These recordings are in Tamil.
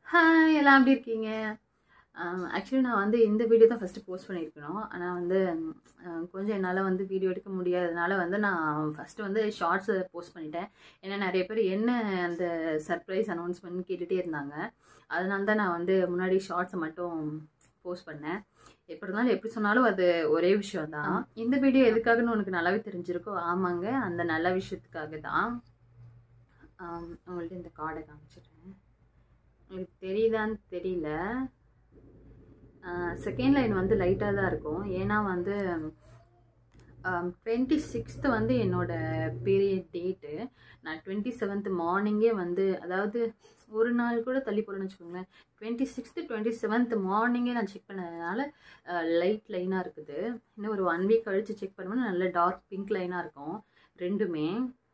ஹாய் எல்லாம் எப்படி இருக்கீங்க ஆக்சுவலி நான் வந்து இந்த வீடியோ தான் ஃபஸ்ட்டு போஸ்ட் பண்ணியிருக்கணும் ஆனால் வந்து அஹ், கொஞ்சம் என்னால் வந்து வீடியோ எடுக்க முடியாததுனால வந்து நான் ஃபஸ்ட்டு வந்து ஷார்ட்ஸை போஸ்ட் பண்ணிட்டேன் ஏன்னா நிறைய பேர் என்ன அந்த சர்ப்ரைஸ் அனௌன்ஸ்மெண்ட் கேட்டுகிட்டே இருந்தாங்க அதனால தான் நான் வந்து முன்னாடி ஷார்ட்ஸை மட்டும் போஸ்ட் பண்ணேன் எப்படி இருந்தாலும் எப்படி சொன்னாலும் அது ஒரே விஷயம் தான் இந்த வீடியோ எதுக்காகன்னு உனக்கு நல்லாவே தெரிஞ்சிருக்கோ ஆமாங்க அந்த நல்ல விஷயத்துக்காக தான் ஆம், உங்கள்ட்ட இந்த கார்டை காமிச்சிடுறேன் உங்களுக்கு தெரியுதான்னு தெரியல செகண்ட் லைன் வந்து லைட்டாக தான் இருக்கும் ஏன்னா வந்து டுவெண்ட்டி சிக்ஸ்த்து வந்து என்னோட பீரியட் டேட்டு நான் டுவெண்ட்டி செவன்த் மார்னிங்கே வந்து அதாவது ஒரு நாள் கூட தள்ளி போகிறேன்னு வச்சுக்கோங்களேன் டுவெண்ட்டி சிக்ஸ்த்து டுவெண்ட்டி செவன்த் மார்னிங்கே நான் செக் பண்ணதுனால லைட் லைனாக இருக்குது இன்னும் ஒரு ஒன் வீக் கழித்து செக் பண்ணும்போது நல்ல டார்க் பிங்க் லைனாக இருக்கும் ரெண்டுமே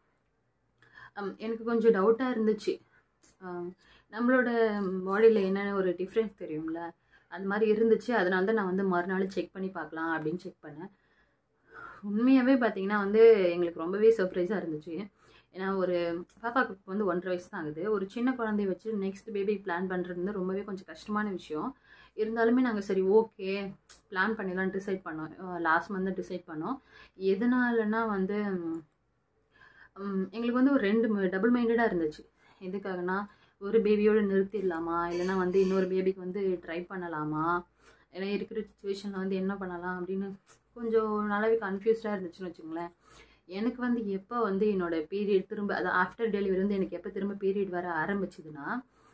அம், எனக்கு கொஞ்சம் டவுட்டாக இருந்துச்சு அம், நம்மளோட பாடியில் என்னென்ன ஒரு டிஃப்ரென்ஸ் தெரியும்ல அது மாதிரி இருந்துச்சு அதனால தான் நான் வந்து மறுநாள் செக் பண்ணி பார்க்கலாம் அப்படின்னு செக் பண்ணேன் உண்மையாகவே பார்த்தீங்கன்னா வந்து எங்களுக்கு ரொம்பவே சர்ப்ரைஸாக இருந்துச்சு ஏன்னா ஒரு பாப்பாவுக்கு வந்து ஒன்றரை வயசு தான் ஆகுது ஒரு சின்ன குழந்தைய வச்சு நெக்ஸ்ட் பேபி பிளான் பண்ணுறது வந்து ரொம்பவே கொஞ்சம் கஷ்டமான விஷயம் இருந்தாலுமே நாங்கள் சரி ஓகே பிளான் பண்ணிடலாம் டிசைட் பண்ணோம் லாஸ்ட் மந்த் டிசைட் பண்ணோம் எதனாலனா வந்து ம், எங்களுக்கு வந்து ஒரு ரெண்டு டபுள் மைண்டடாக இருந்துச்சு எதுக்காகனா ஒரு பேபியோடு நிறுத்திடலாமா இல்லைன்னா வந்து இன்னொரு பேபிக்கு வந்து ட்ரை பண்ணலாமா ஏன்னா இருக்கிற சுச்சுவேஷனில் வந்து என்ன பண்ணலாம் அப்படின்னு கொஞ்சம் நல்லாவே கன்ஃபியூஸ்டாக இருந்துச்சுன்னு வச்சுங்களேன் எனக்கு வந்து எப்போ வந்து என்னோட பீரியட் திரும்ப அது ஆஃப்டர் டெலிவரி வந்து எனக்கு எப்போ திரும்ப பீரியட் வர ஆரம்பிச்சதுன்னா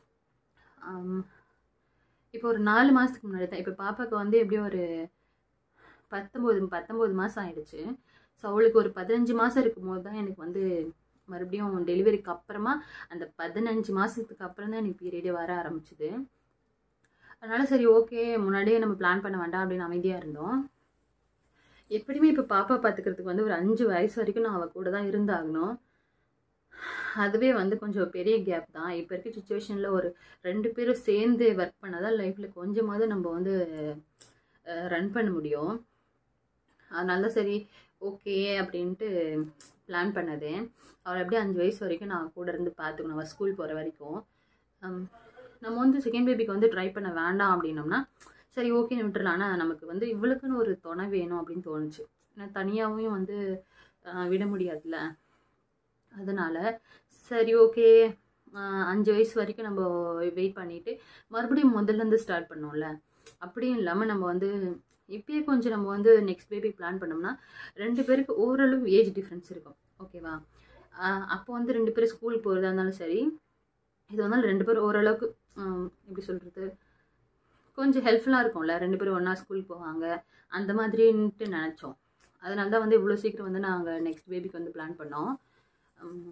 ஆம், இப்போ ஒரு நாலு மாதத்துக்கு முன்னாடி தான் இப்போ பாப்பாவுக்கு வந்து எப்படியும் ஒரு பத்தொம்போது பத்தொம்போது மாதம் ஆயிடுச்சு ஸோ அவளுக்கு ஒரு பதினஞ்சு மாதம் இருக்கும்போது தான் எனக்கு வந்து மறுபடியும் டெலிவரிக்கு அப்புறமா அந்த பதினஞ்சு மாதத்துக்கு அப்புறம் தான் எனக்கு பீரியடே வர ஆரம்பிச்சுது அதனால் சரி ஓகே முன்னாடியே நம்ம பிளான் பண்ண வேண்டாம் அப்படின்னு அமைதியாக இருந்தோம் எப்படியுமே இப்போ பாப்பா பார்த்துக்கிறதுக்கு வந்து ஒரு அஞ்சு வயசு வரைக்கும் நான் அவள் கூட தான் இருந்தாகணும் அதுவே வந்து கொஞ்சம் பெரிய கேப் தான் இப்போ இருக்க சுச்சுவேஷனில் ஒரு ரெண்டு பேரும் சேர்ந்து ஒர்க் பண்ணால் தான் லைஃப்பில் கொஞ்சமாவது நம்ம வந்து ரன் பண்ண முடியும் அதனால தான் சரி ஓகே அப்படின்ட்டு பிளான் பண்ணது அவள் அப்படியே அஞ்சு வயசு வரைக்கும் நான் கூட இருந்து பார்த்துக்கணும் அவள் ஸ்கூல் போகிற வரைக்கும் ஹம், நம்ம வந்து செகண்ட் பேபிக்கு வந்து ட்ரை பண்ண வேண்டாம் அப்படின்னோம்னா சரி ஓகேன்னு விட்டுறலாம் ஆனால் நமக்கு வந்து இவளுக்குன்னு ஒரு துணை வேணும் அப்படின்னு தோணுச்சு ஏன்னா தனியாகவும் வந்து ஆஹ், விட முடியாதுல்ல அதனால் சரி ஓகே அஞ்சு வயசு வரைக்கும் நம்ம வெயிட் பண்ணிவிட்டு மறுபடியும் முதல்லேருந்து ஸ்டார்ட் பண்ணோம்ல அப்படியும் இல்லாமல் நம்ம வந்து இப்பயே கொஞ்சம் நம்ம வந்து நெக்ஸ்ட் பேபி பிளான் பண்ணோம்னா ரெண்டு பேருக்கு ஓரளவு ஏஜ் டிஃப்ரென்ஸ் இருக்கும் ஓகேவா அப்போ வந்து ரெண்டு பேரும் ஸ்கூல் போகிறதா இருந்தாலும் சரி இது வந்தாலும் ரெண்டு பேரும் ஓரளவுக்கு ஆம், எப்படி சொல்கிறது கொஞ்சம் ஹெல்ப்ஃபுல்லாக இருக்கும்ல ரெண்டு பேரும் ஒன்றா ஸ்கூல் போவாங்க அந்த மாதிரின்ட்டு நினச்சோம் அதனால தான் வந்து இவ்வளோ சீக்கிரம் வந்து நாங்கள் நெக்ஸ்ட் பேபிக்கு வந்து பிளான் பண்ணோம் உம்,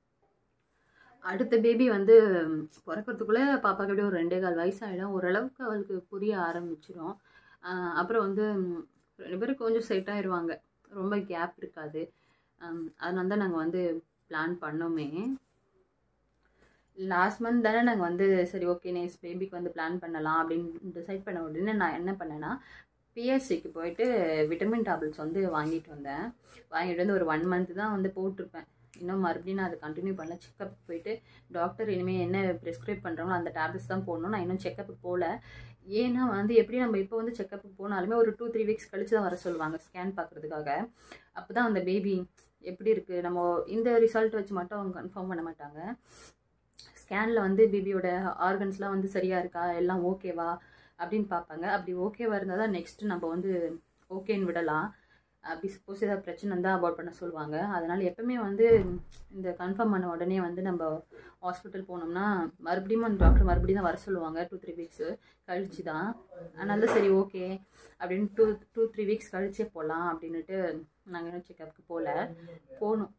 அடுத்த பேபி வந்து பிறக்கிறதுக்குள்ளே பாப்பாக்கு எப்படியும் ஒரு ரெண்டே கால் வயசாகிடும் ஓரளவுக்கு அவளுக்கு புரிய ஆரம்பிச்சிடும் ஆஹ் அப்புறம் வந்து உம், ரெண்டு பேரும் கொஞ்சம் செட் ஆயிடுவாங்க ரொம்ப கேப் இருக்காது உம், அதனால தான் நாங்கள் வந்து பிளான் பண்ணோமே லாஸ்ட் மந்த் தானே நாங்கள் வந்து சரி ஓகே நெக்ஸ்ட் பேபிக்கு வந்து பிளான் பண்ணலாம் அப்படின்னு டிசைட் பண்ண உடனே நான் என்ன பண்ணேன்னா பிஎஸ்சிக்கு போயிட்டு விட்டமின் டேப்லெட்ஸ் வந்து வாங்கிட்டு வந்தேன் வாங்கிட்டு வந்து ஒரு ஒன் மந்த் தான் வந்து போட்டிருப்பேன் இன்னும் மறுபடியும் நான் அதை கண்டினியூ பண்ணல செக்கப் போயிட்டு டாக்டர் இனிமேல் என்ன ப்ரிஸ்கிரைப் பண்ணுறாங்களோ அந்த டேப்லெட்ஸ் தான் போடணும் நான் இன்னும் செக்கப்புக்கு போகல ஏன்னா வந்து எப்படி நம்ம இப்போ வந்து செக்கப்புக்கு போனாலுமே ஒரு டூ த்ரீ வீக்ஸ் கழிச்சு தான் வர சொல்லுவாங்க ஸ்கேன் பார்க்குறதுக்காக அப்போ தான் அந்த பேபி எப்படி இருக்குது நம்ம இந்த ரிசல்ட் வச்சு மட்டும் அவங்க கன்ஃபார்ம் பண்ண மாட்டாங்க ஸ்கேனில் வந்து பேபியோட ஆர்கன்ஸ்லாம் வந்து சரியாக இருக்கா எல்லாம் ஓகேவா அப்படின்னு பார்ப்பாங்க அப்படி ஓகேவா இருந்தால் தான் நெக்ஸ்ட்டு நம்ம வந்து ஓகேன்னு விடலாம் அப்படி சப்போஸ் ஏதாவது பிரச்சனை இருந்தால் அவாய்ட் பண்ண சொல்லுவாங்க அதனால் எப்பவுமே வந்து இந்த கன்ஃபார்ம் பண்ண உடனே வந்து நம்ம ஹாஸ்பிட்டல் போனோம்னா மறுபடியும் அந்த டாக்டர் மறுபடியும் தான் வர சொல்லுவாங்க டூ த்ரீ வீக்ஸு கழிச்சு தான் அதனால தான் சரி ஓகே அப்படின்னு டூ டூ த்ரீ வீக்ஸ் கழிச்சே போகலாம் அப்படின்னுட்டு நாங்கள் இன்னும் செக்கப்புக்கு போகல போகணும்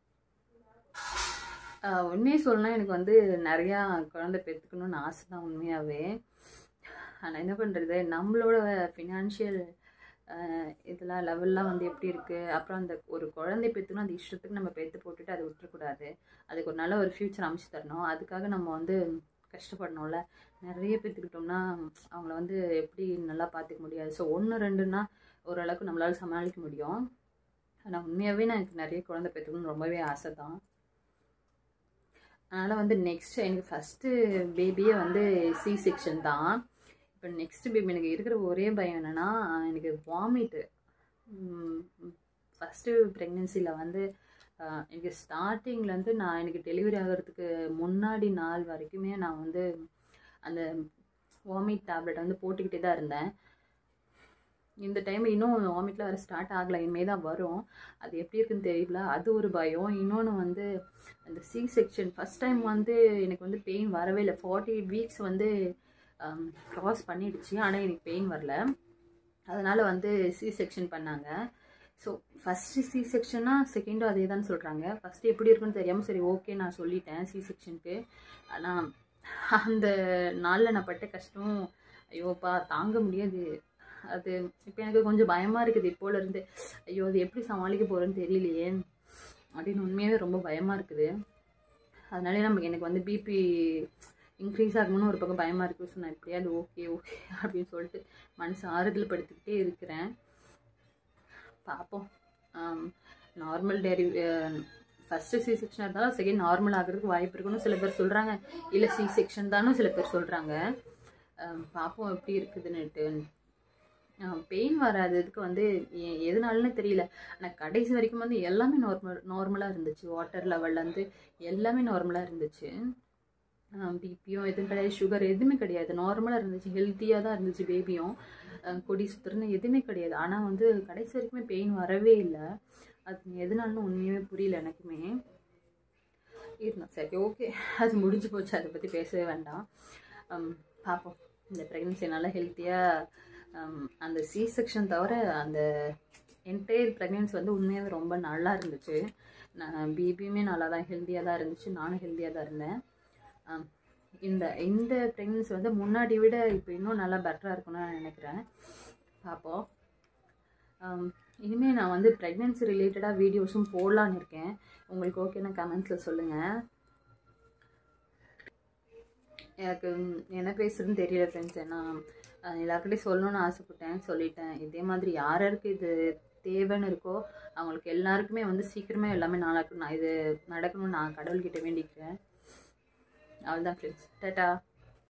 ஆஹ் உண்மையை சொல்லணும்னா எனக்கு வந்து நிறையா குழந்தை பெற்றுக்கணும்னு ஆசை தான் உண்மையாகவே ஆனால் என்ன பண்ணுறது நம்மளோட ஃபினான்ஷியல் இதெல்லாம் லெவல்லாம் வந்து எப்படி இருக்குது அப்புறம் அந்த ஒரு குழந்தை பெற்றுக்கணும் அந்த இஷ்டத்துக்கு நம்ம பெற்று போட்டுட்டு அதை விட்டுறக்கூடாது அதுக்கு ஒரு நல்ல ஒரு ஃப்யூச்சர் அமைச்சு தரணும் அதுக்காக நம்ம வந்து கஷ்டப்படணும்ல நிறைய பெற்றுக்கிட்டோம்னா அவங்கள வந்து எப்படி நல்லா பார்த்துக்க முடியாது ஸோ ஒன்று ரெண்டுன்னா ஓரளவுக்கு நம்மளால் சமாளிக்க முடியும் ஆனால் உண்மையாகவே நான் எனக்கு நிறைய குழந்தை பெற்றுக்கணும்னு ரொம்பவே ஆசை தான் அதனால் வந்து நெக்ஸ்ட் எனக்கு ஃபஸ்ட்டு பேபியே வந்து சி செக்ஷன் தான் இப்போ நெக்ஸ்ட் பேபி எனக்கு இருக்கிற ஒரே பயம் என்னென்னா எனக்கு வாமிட்டு ஃபஸ்ட்டு ப்ரெக்னென்சியில் வந்து ஆஹ், எனக்கு ஸ்டார்டிங்லேருந்து நான் எனக்கு டெலிவரி ஆகிறதுக்கு முன்னாடி நாள் வரைக்குமே நான் வந்து அந்த வாமிட் டேப்லெட் வந்து போட்டுக்கிட்டே தான் இருந்தேன் இந்த டைம் இன்னும் வாமிட்டில் வர ஸ்டார்ட் ஆகலை இனிமே தான் வரும் அது எப்படி இருக்குன்னு தெரியல அது ஒரு பயம் இன்னொன்று வந்து அந்த சி செக்ஷன் ஃபஸ்ட் டைம் வந்து எனக்கு வந்து பெயின் வரவே இல்லை ஃபார்ட்டி எயிட் வீக்ஸ் வந்து க்ராஸ் பண்ணிடுச்சு ஆனால் எனக்கு பெயின் வரல அதனால் வந்து சி செக்ஷன் பண்ணாங்க ஸோ ஃபஸ்ட்டு சி செக்ஷனா செகண்டும் அதே தான் சொல்கிறாங்க ஃபஸ்ட்டு எப்படி இருக்குன்னு தெரியாமல் சரி ஓகே நான் சொல்லிட்டேன் சி செக்ஷனுக்கு ஆனால் அந்த நாளில் நான் பட்ட கஷ்டம் ஐயோப்பா தாங்க முடியாது அது இப்போ எனக்கு கொஞ்சம் பயமாக இருக்குது இப்போலேருந்து ஐயோ அது எப்படி சமாளிக்க போகிறேன்னு தெரியலையே அப்படின்னு உண்மையாகவே ரொம்ப பயமாக இருக்குது அதனாலே நமக்கு எனக்கு வந்து பிபி இன்க்ரீஸ் ஆகணும்னு ஒரு பக்கம் பயமாக இருக்குது ஸோ நான் எப்படியாவது ஓகே ஓகே அப்படின்னு சொல்லிட்டு மனசு ஆறுதல் படுத்திக்கிட்டே இருக்கிறேன் பார்ப்போம் normal delivery first C section இருந்தாலும் செகண்ட் நார்மல் ஆகிறதுக்கு வாய்ப்பு இருக்குன்னு சில பேர் சொல்கிறாங்க இல்லை சி செக்ஷன் தானும் சில பேர் சொல்கிறாங்க பார்ப்போம் எப்படி இருக்குதுன்னுட்டு பெயின் வராததுக்கு வந்து எ- எதனாலன்னு தெரியல ஆனால் கடைசி வரைக்கும் வந்து எல்லாமே நார்மல் நார்மலாக இருந்துச்சு வாட்டர் லெவல்லேருந்து எல்லாமே நார்மலாக இருந்துச்சு பிபியும் எதுவும் கிடையாது சுகர் எதுவுமே கிடையாது நார்மலாக இருந்துச்சு ஹெல்த்தியாக தான் இருந்துச்சு பேபியும் கொடி சுத்துறதுன்னு எதுவுமே கிடையாது ஆனால் வந்து கடைசி வரைக்குமே பெயின் வரவே இல்லை அது எதனாலன்னு உண்மையுமே புரியல எனக்குமே இருந்தோம் சரி ஓகே அது முடிஞ்சு போச்சு அதை பற்றி பேசவே வேண்டாம் ஹம், பார்ப்போம் இந்த ப்ரெக்னென்சி நல்லா ஹெல்த்தியாக அந்த சி செக்ஷன் தவிர அந்த என்டையர் ப்ரெக்னென்சி வந்து உண்மையாகவே ரொம்ப நல்லா இருந்துச்சு நான் பேபியுமே நல்லா தான் ஹெல்த்தியாக தான் இருந்துச்சு நானும் ஹெல்த்தியாக தான் இருந்தேன் ஹம், இந்த இந்த ப்ரெக்னென்சி வந்து முன்னாடி விட இப்போ இன்னும் நல்லா பெட்டராக இருக்கும்னு நான் நினைக்கிறேன் பார்ப்போம் இனிமேல் நான் வந்து ப்ரெக்னென்சி ரிலேட்டடாக வீடியோஸும் போடலான்னு இருக்கேன் உங்களுக்கு ஓகேன்னா கமெண்ட்ஸில் சொல்லுங்கள் எனக்கு ம், என்ன பேசுறதுன்னு தெரியல ஃப்ரெண்ட்ஸ் ஏன்னா அஹ், எல்லார்கிட்டயும் சொல்லணும்னு ஆசைப்பட்டேன் சொல்லிட்டேன் இதே மாதிரி யார் யாருக்கு இது தேவைன்னு இருக்கோ அவங்களுக்கு எல்லாருக்குமே வந்து சீக்கிரமே எல்லாமே நாளாக்கு நான் இது நடக்கணும்னு நான் கடவுள்கிட்ட வேண்டிக்கிறேன் அவ்வளோதான் ஃப்ரெண்ட்ஸ் டாட்டா